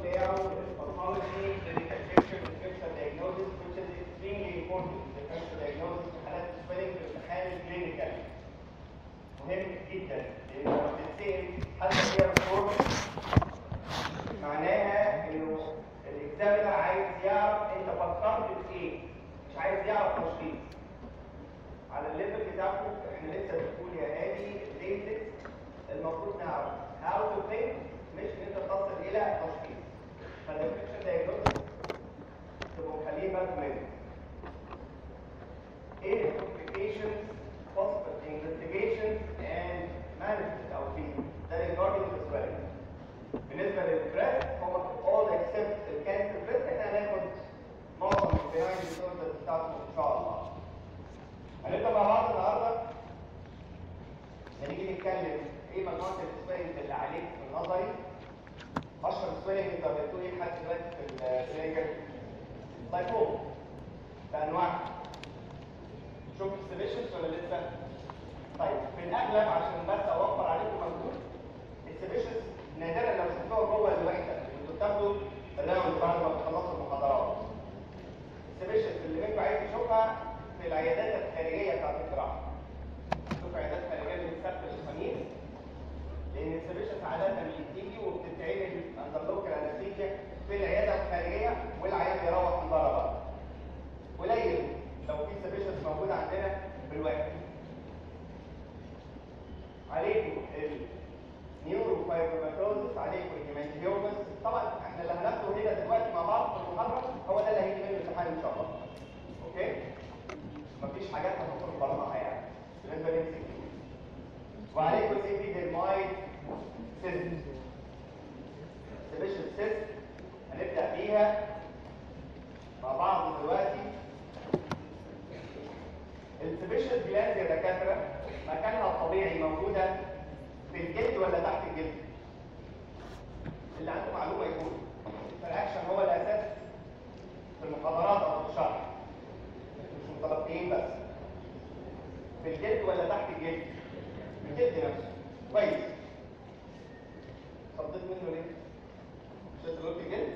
بتاعه الباثولوجي clinical picture differential diagnosis which is extremely important differential diagnosis في حالات السبيلنج في الامتحان الكلينيكال مهم جدا لان لما بتتسال حتى فيها performance معناها انه الاكزامينر عايز يعرف انت فكرت في ايه مش عايز يعرف تشخيص على الليفل بتاعكم احنا لسه بنقول يا هادي البيزكس المفروض نعرف how to think مش ان انت تصل الى تشخيص فده الفكره دايجنوستس تبقوا مخليه بالكم منه ايه الكومبليكيشنز possible investigations and management او في ده regarding the swelling بالنسبه للبريست هو all except الكانسر بريست احنا هناخد معظم البيهايند ديسوردرز بتاعته ان شاء الله هنبدا مع بعض النهارده هنيجي نتكلم ايه مجموعه السويلنج اللي عليك في النظري اشهر سويلنج انت قابلتوه ايه لحد دلوقتي في الكلينيكال لايكوم بانواع شوف السبيشنز ولا لسه طيب في الاغلب عشان بس اوفر عليكم مجهود السبيشنز نادرا لو شفتوها جوه الوحده انتوا بتاخدوا الراوند بعد ما بتخلصوا المحاضرات السبيشنز اللي منكم عايز يشوفها في العيادات الخارجيه بتاعت الجراحه شوف عيادات خارجيه من السبت للخميس لان السبيشنز عاده بتيجي وبتتعمل اندر لوكال انستيجيا في العياده الخارجيه والعيان بيروح من بره بره قليل لو في سبيشنز موجوده عندنا في الوقت عليكم النيورو فايبروماتوزس عليكم الهيمانجيومس طبعا احنا اللي هناخده هنا دلوقتي مع بعض في المحاضره هو ده اللي هيجي منه الامتحان ان شاء الله اوكي مفيش حاجات هتخرج براها يعني بالنسبه للمسك وعليكم سيتي ديرمايد سيست سبيشال سيست هنبدا بيها مع بعض دلوقتي السبيشال جلاند يا دكاتره مكانها الطبيعي موجوده في الجلد ولا تحت الجلد اللي عنده معلومه يقول الفراكشن هو الاساس في المحاضرات او في الشرح مش متلقيين بس في الجلد ولا تحت الجلد في الجلد نفسه كويس صديت منه ليه مش انت قلت الجلد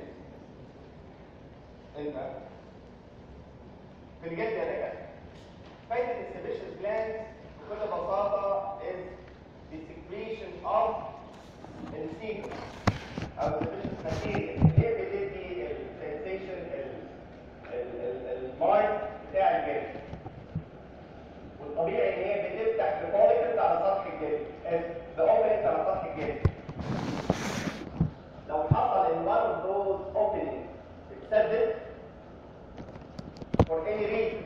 انت في الجلد يا دكاتره فايده السبيشال جلاند بكل بساطه is the secretion of السيكل او السبيشال ماتيريال هي بتدي السنسيشن المايند بتاع الجلد والطبيعي ان هي بتفتح الفوليكلز على سطح الجلد باوبننج على سطح الجلد لو حصل ان one of those openings اتسدد for any reason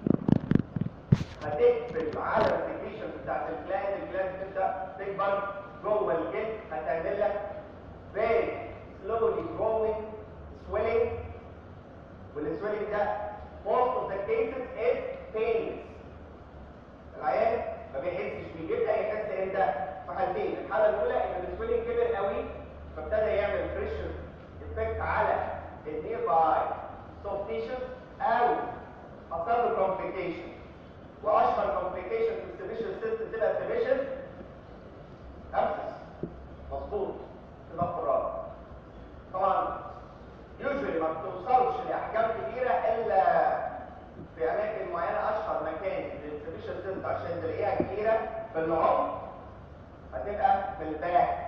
هتقفل على السكريشن بتاعت الجلاند الجلاند تبدا تكبر جوه الجلد هتعمل لك very slowly growing swelling والسويلنج ده most of the cases is painless العيان ما بيحسش بيه بيبدا يحس امتى في حالتين الحاله الاولى ان السويلنج كبر قوي فابتدى يعمل بريشر افكت على النير باي سوفت تيشوز او حصل له كومبليكيشن واشهر كومبليكيشن في السبيشال سيستم تبقى سبيشال ابسس مظبوط تبقى قرار طبعا يوجوالي ما بتوصلش لاحجام كبيره الا في اماكن معينه اشهر مكان للسبيشال سيستم عشان تلاقيها كبيره في العمق هتبقى في الباك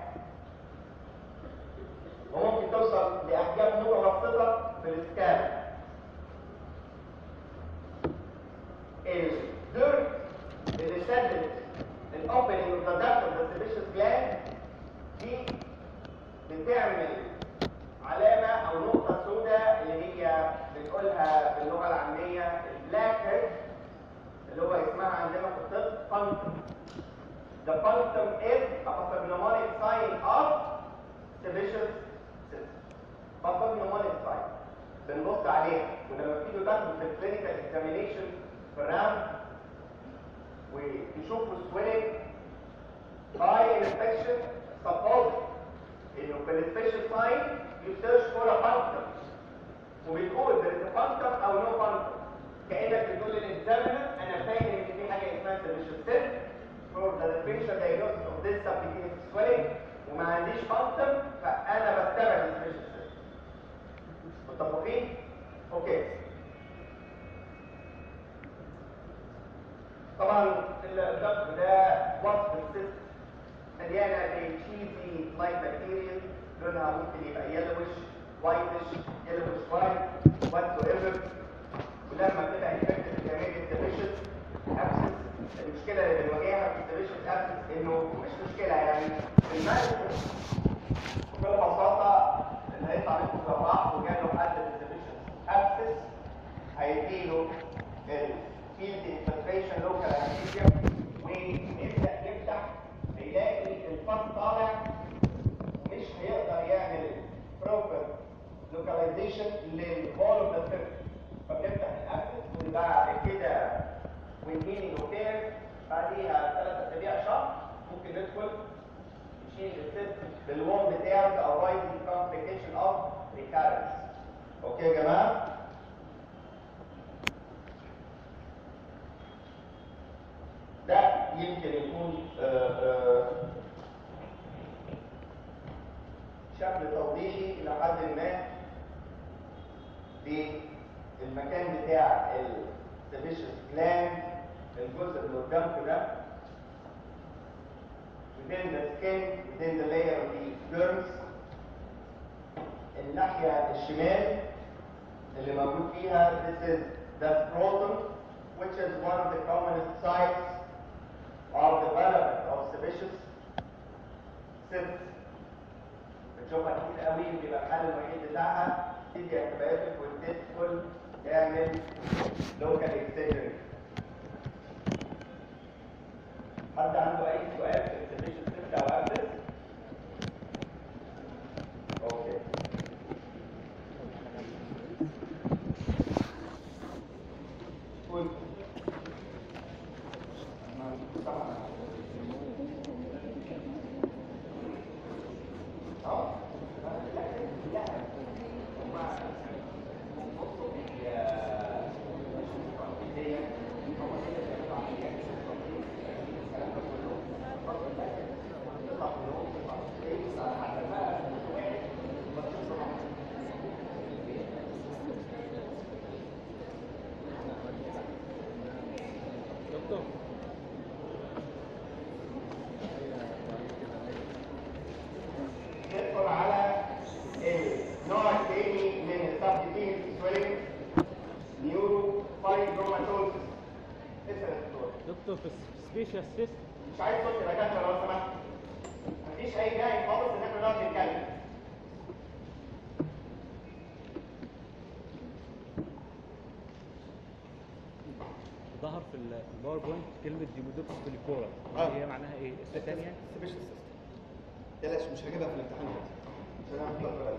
وممكن توصل لاحجام متوسطه في السكاب الديرت اللي سدت الاوبننج اوف ذا داكت اوف ذا سيبيشس جلاند دي بتعمل علامه او نقطه سوداء اللي هي بنقولها باللغه العاميه البلاك هيد اللي هو اسمها عندنا في الطب punctum. The punctum is a pathognomonic sign of sebaceous cyst. Pathognomonic sign. بنبص عليها ولما بتيجوا تاخدوا في الكلينيكال اكزامينيشن في الراوند وتشوفوا سويلنج باي انفكشن سبوز انه في السبيشال ساين يو سيرش فور ا punctum وبتقول there is a punctum او no punctum كانك بتقول للاكزامينر انا فاهم ان في حاجه اسمها sebaceous cyst for the differential diagnosis of this subcutaneous swelling وما عنديش punctum فانا بستبعد السبيشال cyst متفقين؟ اوكي طبعا الضغط ده وصف السيست مليانه بتشيزي لايك بكتيريا لونها ممكن يبقى يلوش وايتش يلوش وايت واتس ايفر ولما بتبقى انفكتد بتعمل انتبيشن ابسس المشكله اللي بنواجهها في انتبيشن ابسس انه مش مشكله يعني المرض بكل بساطه اللي هيطلع منكم جراح وجاله حد انتبيشن ابسس هيديله الفيلد انفلتريشن لوكال انستيزيا ويبدا يفتح هيلاقي الفم طالع مش هيقدر يعمل بروبر لوكاليزيشن للهول اوف ذا فيلم فبنفتح الابسس وبعد كده والهيلينج اوكير بعديها ثلاث اسابيع شهر ممكن ندخل نشيل السيست بالوون بتاعه او رايزنج كومبليكيشن اوف ريكارنس اوكي يا جماعه ده يمكن يكون آه، آه، شكل توضيحي الى حد ما للمكان بتاع السبيشس جلاند الجزء اللي قدامكم ده within the skin within the layer of the dermis الناحية الشمال اللي موجود فيها this is the scrotum which is one of the commonest sites of development of sebaceous cysts بتشوفها كتير قوي بيبقى الحل الوحيد بتاعها تدي انتبيوتيك وتدخل تعمل لوكال اكسجن حد عنده اي سؤال في السبيشال سيست او ابسس؟ اوكي قول اه دكتور ندخل على النوع الثاني من السبتيتين سويلنج نيورو فايبروماتوزس اسال يا دكتور دكتور في سبيشال سيست مش عايز صوت يا دكاتره لو سمحت مفيش اي داعي خالص ان احنا نقعد نتكلم ظهر في ال- في الباوربوينت كلمه ديمودوكس بليكورا آه. هي معناها ايه؟ اسم تاني يعني؟ سبيشال سيستم تلاش مش هجيبها في الامتحان دلوقتي عشان انا هحضر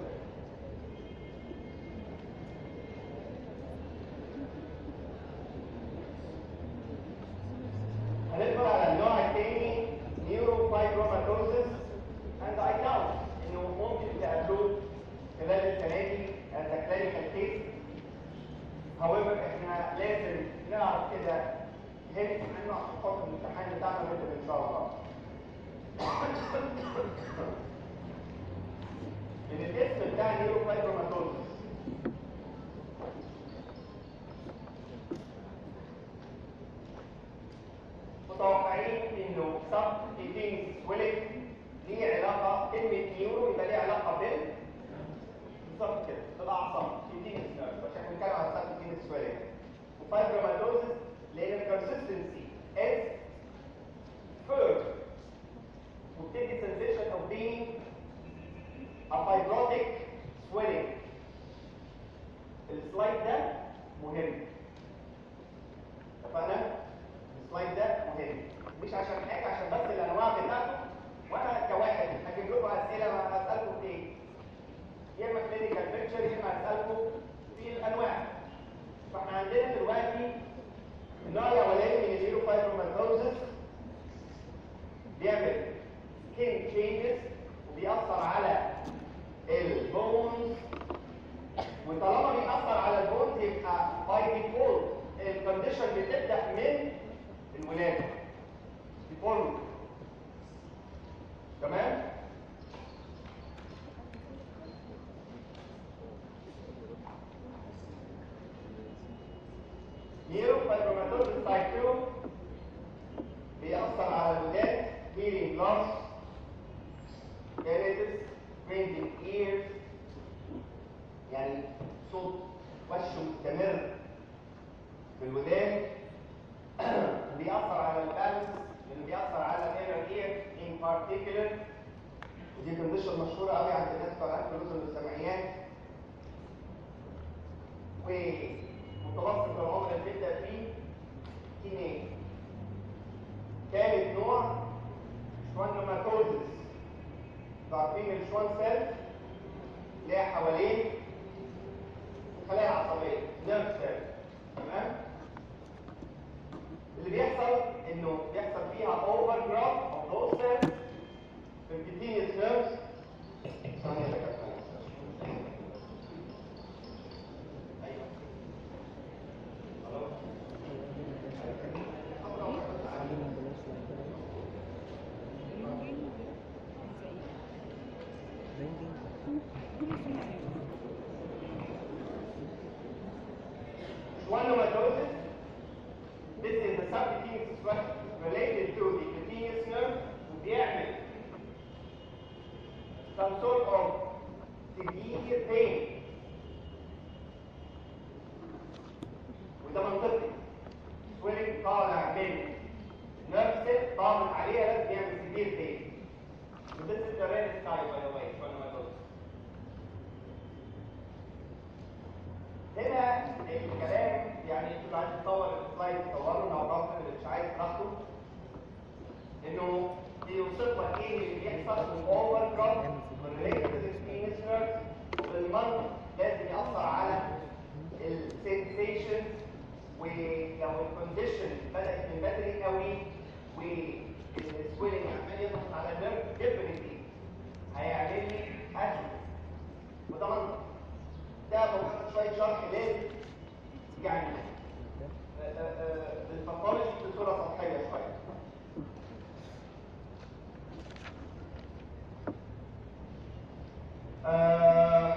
هندخل على النوع الثاني نيورو فايبروماتوزس اند اي داوت انه ممكن تقابلوه خلال السنه دي as a clinical case however احنا لازم نعرف كده هيك عنه عشان خاطر الامتحان بتاعنا نقدر ان شاء الله من الاسم بتاع نيورو فايبروماتوزس متوقعين انه سب ايتين سويلنج ليه علاقه كلمه نيورو يبقى ليه علاقه بال بالظبط كده بالاعصاب ايتين نيرف عشان احنا بنتكلم على سب ايتين سويلنج وفايبروماتوزس لان الكونسستنسي از فيرم وبتدي sensation of being a fibrotic swelling السلايد ده مهم اتفقنا؟ السلايد ده مهم مش عشان حاجه عشان بس الانواع بتاعته وانا كواحد هجيب لكم اسئله هسالكم في ايه؟ يا اما كلينيكال بيكتشر يا اما هسالكم في الانواع فاحنا عندنا دلوقتي النوع الاولاني من الهيروفايبروماتوزس بيعمل سكين تشينجز وبيأثر على البونز وطالما بيأثر على البونز يبقى باي ديفولت الكونديشن بتبدأ من الولادة ديفولت تمام tinnitus ringing ears يعني صوت وشه مستمر في الودان بيأثر على البالانس لأنه بيأثر على الانر اير in particular ودي كونديشن مشهورة قوي عند الناس بتوع الأنف والسمعيات ومتوسط العمر اللي بتبدأ فيه تينيج ثالث نوع شوانوماتوزس عارفين الشوان سيل اللي هي حوالين الخلايا العصبية نيرف سيل تمام اللي بيحصل انه بيحصل فيها اوفر جراف اوف those cells في الكتينيوس نيرفز ثانية يا دكاترة. أيوة. خلاص. Schwannomatosis. This is the subcutaneous structure related to the cutaneous nerve وبيعمل some sort of severe pain. وده منطقي. swelling طالع من nerve cell ضاغط عليها لازم يعمل severe pain. And this is the rarest type by the way, schwannomatosis. هنا الكلام يعني انتوا اللي عايز تصور السلايد تصوروا لو الراجل اللي مش عايز براحته انه بيوصف لك ايه اللي بيحصل في الاوفر كراف ريليتد للسبينس نيرف بالمنطق لازم ياثر على السنسيشن ولو الكونديشن بدات من بدري قوي والسويلنج عمال يضغط على النيرف ديفنتلي هيعمل لي اكل وده منطق ده مجرد شويه شرح لل يعني للباثولوجي بصوره سطحيه شويه آه،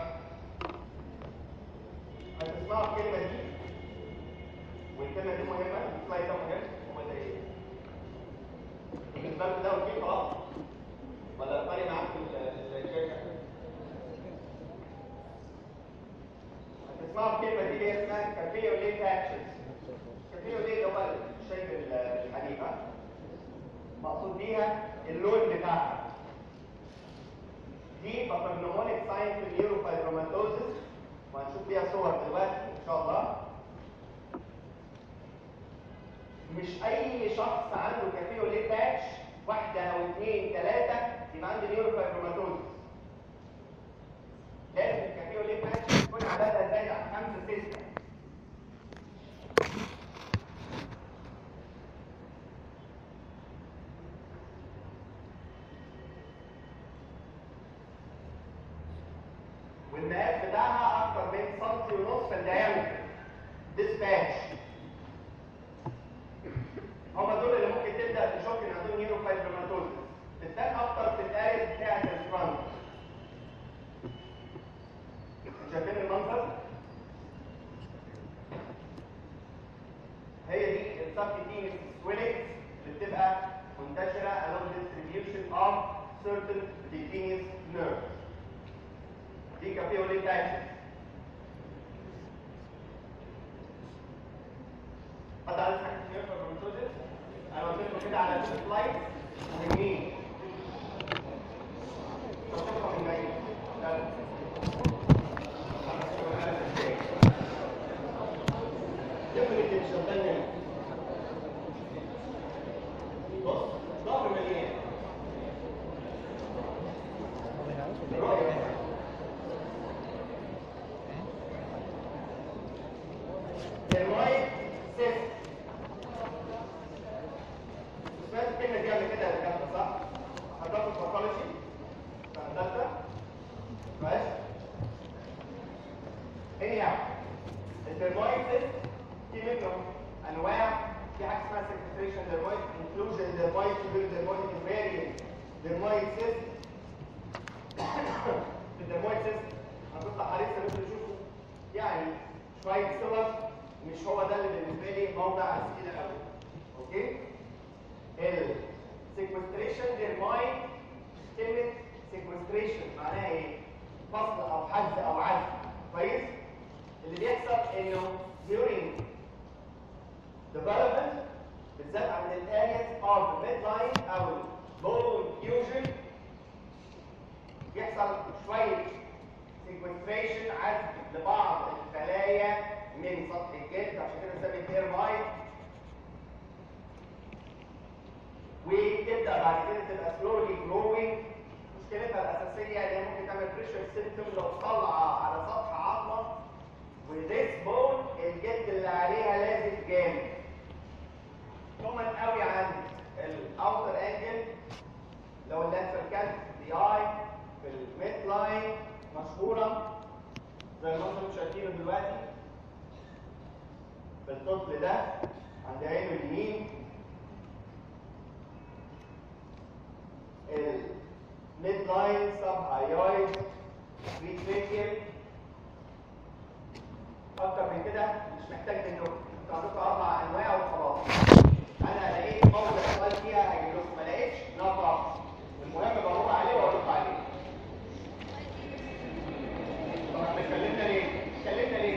هتسمعوا الكلمه دي والكلمه دي مهمه السلايد ده مهم هو ده ايه؟ بالنسبه لكم ده اوكي خلاص ولا طالع معاكم ال- الشاشه؟ هتسمعوا الكلمه دي اللي هي اسمها كافيه وليه اكشنز كافيه وليه اللي هو الشاي الحديد ها؟ مقصود بيها اللون بتاعها دي باثوجنومونيك ساين في النيوروفايبروماتوزس وهنشوف فيها صور دلوقتي ان شاء الله مش اي شخص عنده كافيه وليه باتش واحده او اثنين ثلاثه يبقى عنده نيوروفايبروماتوزس لازم الكافيه وليه باتش يكون عددها زايد عن خمسه سته والمقاس بتاعها اكتر من سنتي ونص في الديامتر ديسباتش هم دول اللي ممكن تبدا تشك ان عندهم نيوروفايبروماتوزس بتبان اكتر في الاريا بتاعت الفرونت شايفين المنظر هي دي السبكتينيس سويلنج اللي بتبقى منتشره along distribution of certain cutaneous nerves دي كابيوليك اكشن حد عايز حاجه في البروتوزيس انا قلت لكم كده على السلايد مهمين شوفوا من بعيد يلا. Definitely شغال هنا. بص ظهر مليان رؤية المايك سيست سمعت الكلمة دي قبل كده يا دكاترة صح؟ حضرتك في باثولوجي سنة تالتة ماشي؟ anyhow الترمايك سيست في منه أنواع في حاجة اسمها سكتريشن درمايك انكلوجن درمايك كبير درمايك فاريانت درمايك سيست في الدرمايك سيست هنطلع حريصة مثل تشوفوا يعني شوية صور مش هو ده اللي بالنسبة لي موضع أسئلة قوي أوكي؟ السيكوستريشن درمايك كلمة في الميد لاين مشهوره زي ما انتم شايفينه دلوقتي في الطفل ده عند عينه اليمين الميد لاين سب هايويد ريتريكيال اكتر من كده مش محتاج منكم انتوا عندكم اربع انواع وخلاص انا لقيت موضع سؤال فيها هجيب لكم ما لقيتش نقرا المهم بدور عليه وارد عليه طب احنا اتكلمنا ليه؟ اتكلمنا ليه؟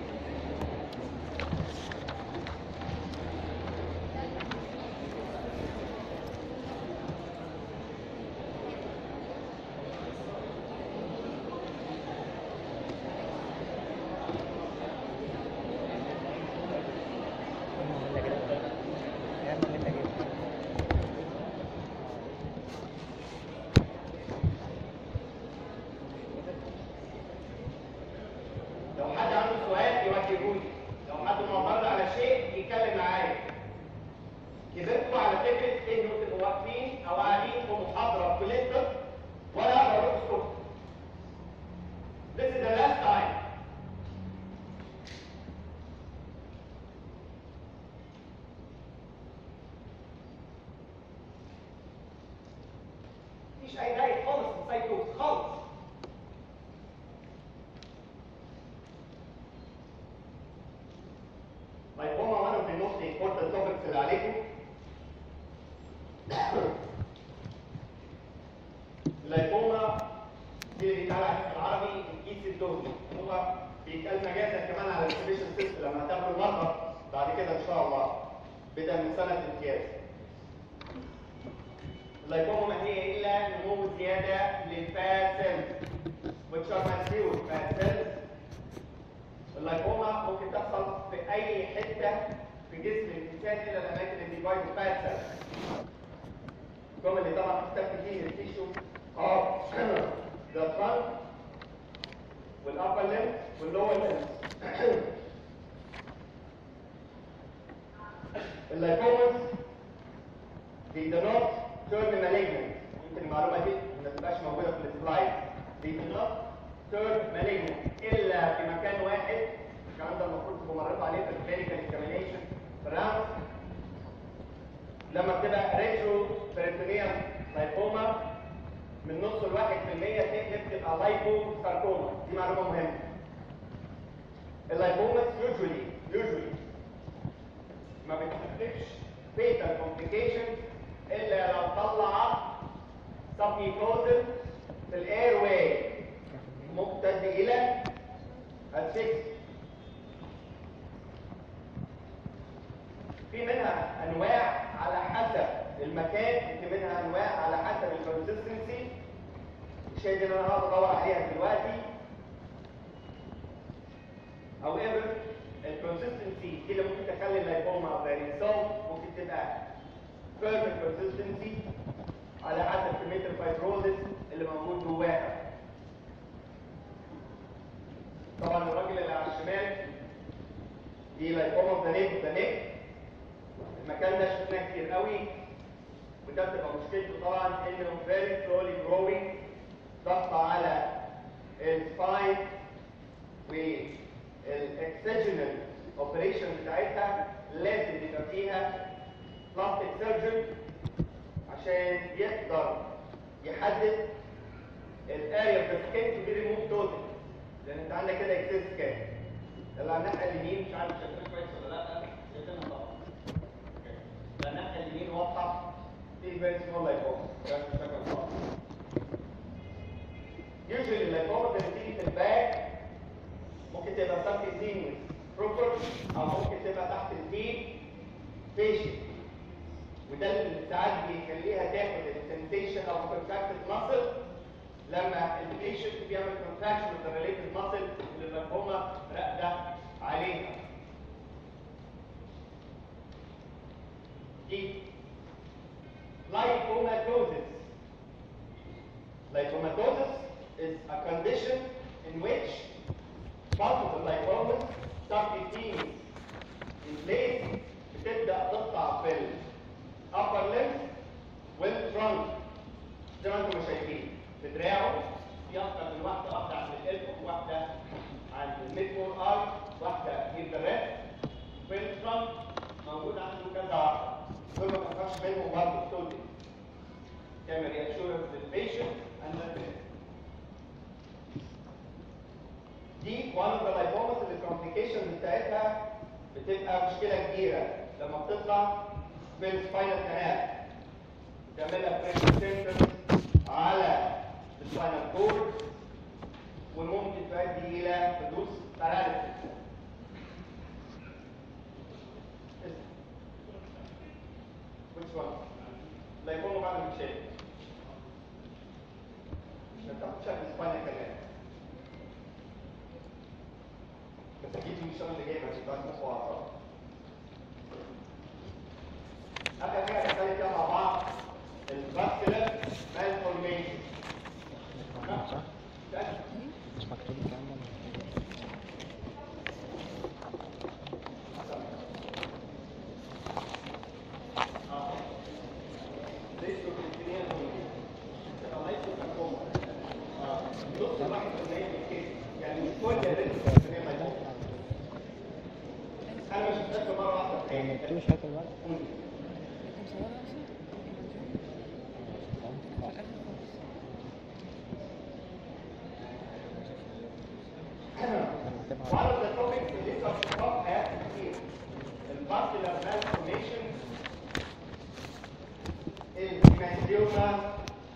لو حد عنده سؤال يوجهه لي لو حد معترض على شيء يتكلم معايا كبرتوا على فكره انه تبقوا واقفين او قاعدين في محاضره في كليه الطب ولا بقول لكم اسكتوا This is the last time مفيش اي داعي خالص للسايكوز خالص Lipoma, one of the most important topics اللي عليكم. اللايبوما دي اللي بيتقال عليها في العربي الكيس الدهني هو بيتقال مجازا كمان على السبيشال سيستم لما هتاخدوا المرة بعد كده ان شاء الله بدأ من سنة امتياز. اللايبوما ما هي الا نمو زيادة للفات سيلز which are mature fat cells اللايبوما ممكن تحصل في اي حته في جسم الانسان الا الاماكن اللي ديفايد فات سيلز الجمل اللي طبعا بتستخدم فيه التيشو اه ذا فرونت والابر ليم واللور ليم اللايبوماز they do not turn malignant يمكن المعلومه دي ما تبقاش موجوده في السلايد they do not turn malignant الا في مكان واحد الكلام ده المفروض تبقوا مريتوا عليه في الكلينيكال اكزامينيشن راوند لما بتبقى ريترو بريتونيوم لايبوما من نص الواحد في المية تقلب تبقى لايبو ساركوما دي معلومة مهمة اللايبوماس usually usually ما بتسببش fatal complications الا لو طلع submucosal في الاير واي ممتد الى السكس في منها انواع على حسب المكان في منها انواع على حسب الكونسستنسي الشيء اللي انا هقعد ادور عليها دلوقتي however الكونسستنسي دي اللي ممكن تخلي اللايبوما فاريسون ممكن تبقى بيرفكت كونسستنسي على حسب كميه الفايبروزس اللي موجود جواها طبعا الراجل اللي على الشمال دي لايبوما ذا نيك ذا نيك المكان ده شفناه كتير قوي وده بتبقى مشكلته طبعا انه very slowly growing ضغط على السباين والاكسجنال اوبريشن بتاعتها لازم يبقى فيها بلاستيك سيرجن عشان يقدر يحدد الاريا اوف ذا سكين تو بي ريموف توتال لان انت عندك كده اكسس سكين اللي على الناحيه اليمين مش عارف شايفينها كويس ولا لا شايفينها طبعا ده الناحيه اليمين واضحه في فيري سمول لايبوما ده مش فاكر خالص يوجوالي اللايبوما اللي بتيجي في الباك ممكن تبقى سبكتينيوس بروبر او ممكن تبقى تحت الديب فيشن وده اللي ساعات بيخليها تاخد السنسيشن او كونتراكتد ماسل لما البيشنت بيعمل كونتراكشن اوف ذا ريليتد ماسل اللي اللايبوما راقده عليها دي lipomatosis. Lipomatosis is a condition in which part of the lipomas subcutaneous in place بتبدأ تقطع في ال upper limb والفرونت زي ما انتم شايفين في دراعه بتبقى مشكله كبيره لما بتطلع في السباينال كانال تعملها بريشر على السباينال كورد وممكن تؤدي الى حدوث باراليسيس Which one? لا يكونوا بعد المشاكل مش هتاخد شكل اسبانيا كمان بس اكيد في الشغل اللي جاي مش بتاعت مخ واعصاب اخر حاجه هنتكلم فيها مع بعض الفاسكولار مالفورميشن مش مكتوب الكلام ده انا مش متذكر مره واحده في ما حياتي. مكتوبش هات الورق One of the topics اللي لسه هنشوفها في حياتي كتير الفاسكولار مالفورميشن الهيمانجيوما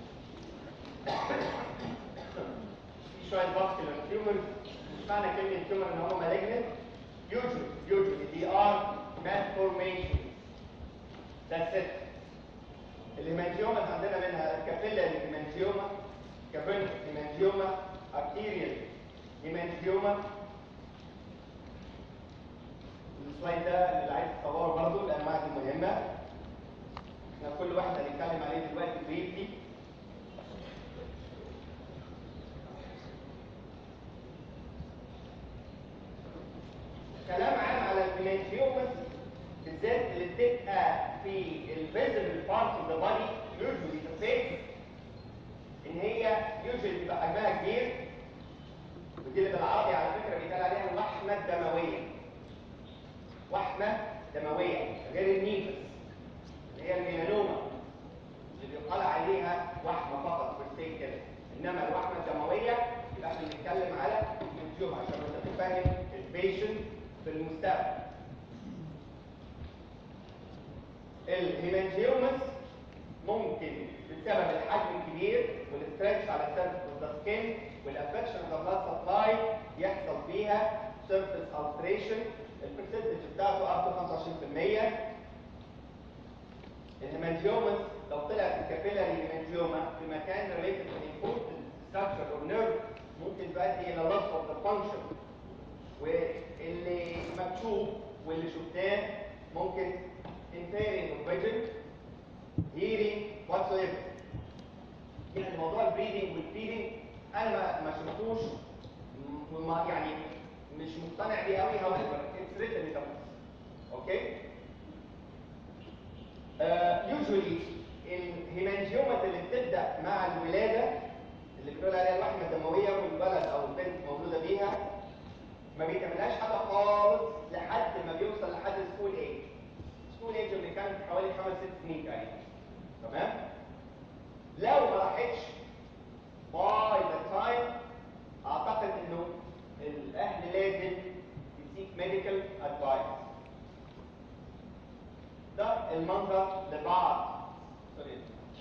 في شويه فاسكولار تيومرز مش معنى كلمه تيومر ان هو مالجنت usually usually they are malformations that's it الهيمانجيوما اللي عندنا منها كابيلاري هيمانجيوما كابيلاري هيمانجيوما arterial هيمانجيوما السلايد ده اللي عايز تصوره برضه الانواع دي مهمه احنا كل واحد هنتكلم عليه دلوقتي بريفلي كلام عام على الهيمانجيومز بالذات اللي بتبقى في الفيزبل بارت اوف ذا بادي يوجوالي ذا فيس ان هي يوجوالي بيبقى حجمها كبير ودي اللي بالعربي على فكره بيتقال عليها اللحمه الدمويه وحمه دمويه غير النيفس اللي هي الميلانوما اللي بيقال عليها وحمه فقط بالسين كده انما الوحمه الدمويه يبقى احنا بنتكلم على الهيمانجيوما عشان انت تفهم البيشنت في المستقبل الهيمانجيومس ممكن بسبب الحجم الكبير والاسترتش على السيرفس اوف ذا سكين والافكشن اوف ذا بلاد سبلاي يحصل فيها سيرفيس التريشن البرسنتج بتاعته اب تو 25% الهيمانجيومس لو طلعت الكابيلاري هيمانجيوما في مكان ريليتد تو important structure or nerve ممكن تؤدي الى loss of the function واللي مكتوب واللي شفناه ممكن impairing of vision hearing whatsoever يعني موضوع البريدنج والفيدنج انا ما ما شفتوش م- ما يعني مش مقتنع بيه قوي however it's written in the book اوكي يوجوالي الهيمانجيومات اللي بتبدا مع الولاده اللي بنقول عليها الوحمه الدمويه والولد او البنت مولوده بيها ما بيتعملهاش حاجه خالص لحد ما بيوصل لحد سكول ايج سكول ايج اللي كان حوالي خمس ست سنين تقريبا تمام لو ما راحتش باي ذا تايم اعتقد انه الاهل لازم يسيك ميديكال ادفايس ده المنظر لبعض سوري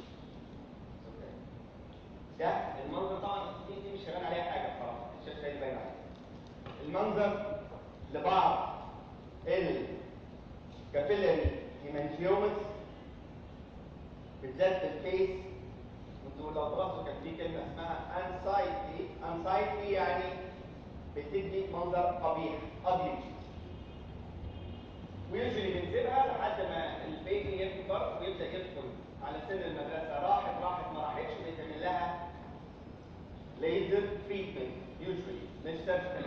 ده المنظر طبعا دي, دي مش شغال عليها حاجه بصراحه الشاشه هي اللي باينه عليها المنظر لبعض الكابيلاري هيمانجيومس بالذات في الفيس انتوا لو درستوا كان في كلمه اسمها انسايتي انسايتي يعني بتدي منظر قبيح ابيض ويجري بنسيبها لحد ما البيبي يكبر ويبدا يدخل على سن المدرسه راحت راحت ما راحتش بيتعمل لها ليزر تريتمنت يوجوالي مش سيرجيكال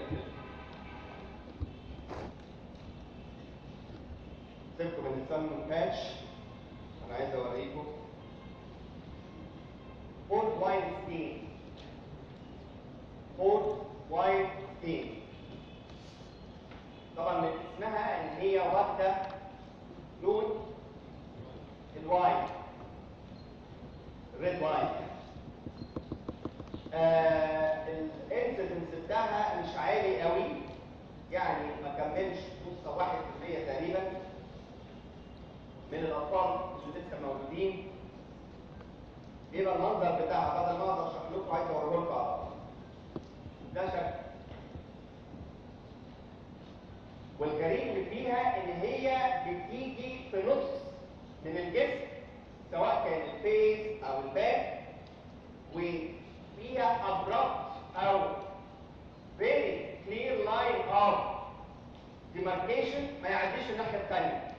سيبكم من السن باتش انا عايز اوريكم فورت واين ستين فورت واين ستين طبعا من اسمها ان هي واخده لون الواين ريد واين الانسيدنس بتاعها مش عالي قوي يعني ما كملش نص واحد في من الاطفال اللي لسه موجودين بيبقى المنظر بتاعها بدل ما اقعد اشرح لكم عايز اوريه لكم على طول. ده شكل والغريب اللي فيها ان هي بتيجي في نص من الجسم سواء كان الفيس او الباك وفيها abrupt او very clear line of demarcation ما يعديش الناحيه الثانيه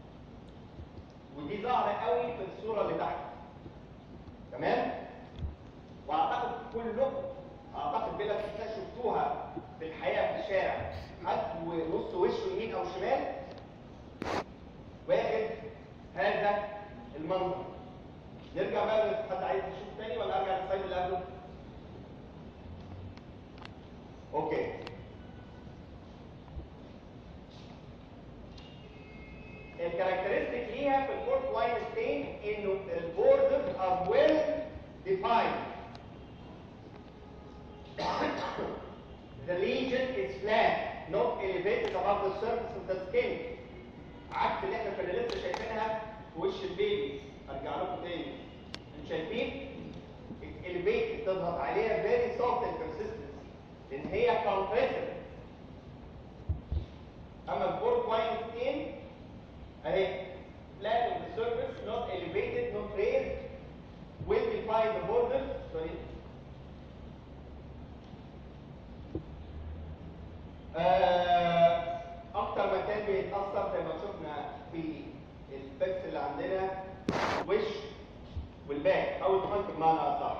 ودي ظاهره قوي في الصوره اللي تحت تمام واعتقد كلكم اعتقد بلا استثناء شفتوها في الحياه في الشارع حد ونص وشه يمين او شمال واخد هذا المنظر نرجع بقى حد عايز يشوف تاني ولا ارجع للسلايد اللي قبله اوكي الكاركترستيك ليها في الفورت لاين ستين انه البوردرز ار ويل defined the lesion is flat not elevated above the surface of the skin عكس اللي احنا كنا لسه شايفينها في وش البيبي ارجع لكم تاني انتوا شايفين It's elevated تضغط عليها very soft and persistent لان هي compressive اما الفورت لاين ستين اهي flat on the surface not elevated not raised will define the borders sorry آه، اكتر مكان بيتاثر زي ما شفنا في البكس اللي عندنا وش والباك او الفرونت بمعنى اصح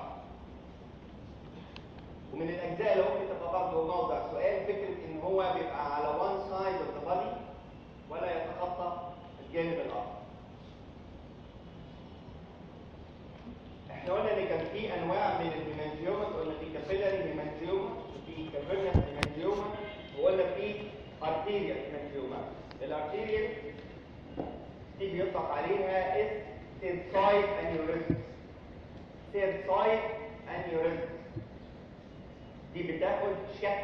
ومن الاجزاء اللي ممكن تبقى برضه موضع سؤال فكره ان هو بيبقى على one side of the body ولا يتخطى الجانب الاخر احنا قلنا ان كان في انواع من الهيمانجيوما قلنا في كابيلاري هيمانجيوما وفي كافيرنس هيمانجيوما وقلنا في ارتيريال هيمانجيوما الارتيريال دي بيطلق عليها اس سيرسايد انيوريزم سيرسايد انيوريزم دي بتاخد شكل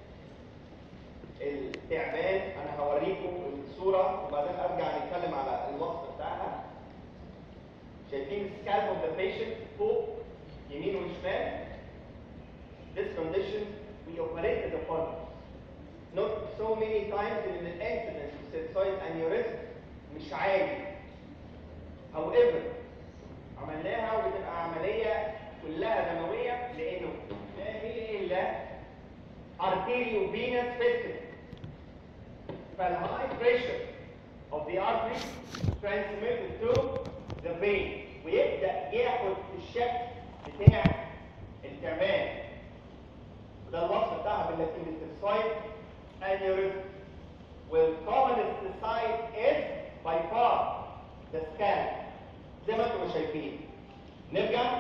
التعبان انا هوريكم الصوره وبعدين ارجع نتكلم على الوصف بتاعها شايفين السكالب اوف ذا بيشنت فوق يمين وشمال This condition we operated upon not so many times in the incidence of septoid aneurysm مش عالي however عملناها وبتبقى عملية كلها دموية لأنه لا هي إلا arteriovenous fistula فالهاي pressure of the artery transmitted to the vein ويبدأ ياخد الشكل بتاع التعبان وده الوصف بتاعها باللاتيني السايد aneurysm والcommonest site is by far the scalp زي ما انتم شايفين نرجع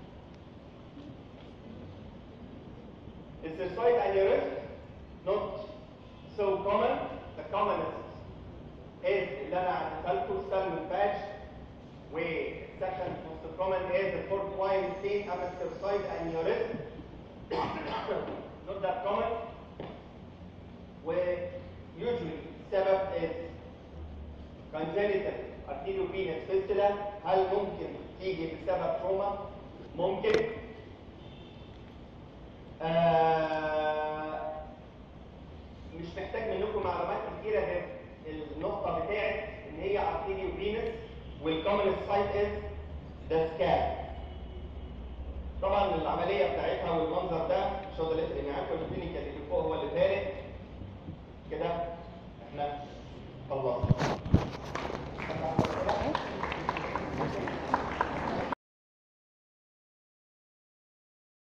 السيرسويد aneurysm not so common the commonest is اللي انا عديتها لكم salmon patch والسكند most common is the fourth wine stain اما السيرسويد aneurysm not that common و usually السبب is congenital arteriovenous fistula هل ممكن تيجي بسبب تروما؟ ممكن آه مش محتاج منكم معلومات كتيره غير النقطه بتاعت ان هي arteriovenous والكومن سايت از ذا سكاب طبعا العمليه بتاعتها والمنظر ده مش هو ده اللي يفرق معاكم الكلينيكال اللي فوق هو اللي فارق